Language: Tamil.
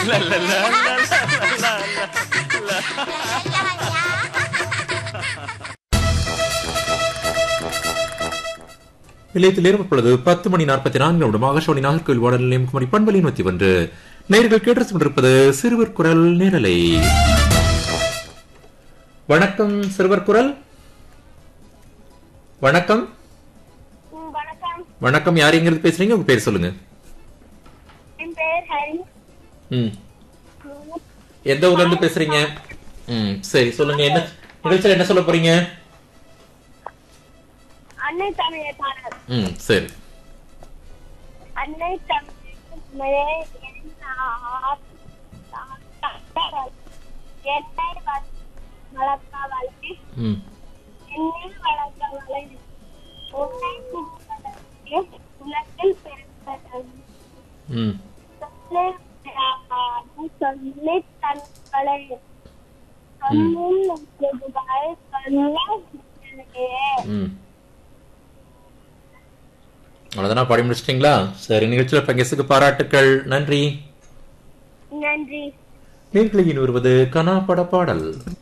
நிலையத்தில் நேரம் இப்பொழுது பத்து மணி நாற்பத்தி நான்கு நிமிடம் ஆகாஷவாணி நாகர்கோவில் வாடல் நிலையம் குமரி பண்பலி நூத்தி ஒன்று நேர்கள் கேட்டு கொண்டிருப்பது சிறுவர் குரல் நேரலை வணக்கம் சிறுவர் குரல் வணக்கம் ம், வணக்கம் வணக்கம் யார் எங்கிருந்து பேசுறீங்க உங்க பேர் சொல்லுங்க என் பெயர் ஹரி ம் எந்த ஊர்ல இருந்து பேசுறீங்க ம் சரி சொல்லுங்க என்ன நிகழ்ச்சியில என்ன சொல்ல போறீங்க அன்னை தமிழர் ம் சரி அன்னை தமிழே என் ஆ- என்னை வளர்த்தவளே ம் என்னில் வளர்த்தவளே உன்னை பிறந்ததற்கு உலகில் பிறந்தது ம் சொல்லி சொல்லி தன்களை சொல்லில் சொல்லுவாய் சொல்லே ம் அவ்வளவுதானா பாடி முடிச்சிட்டீங்களா சரி நிகழ்ச்சியில பங்கேசுக்கு பாராட்டுக்கள் நன்றி நன்றி நேர்களில் வருவது கனா பட பாடல்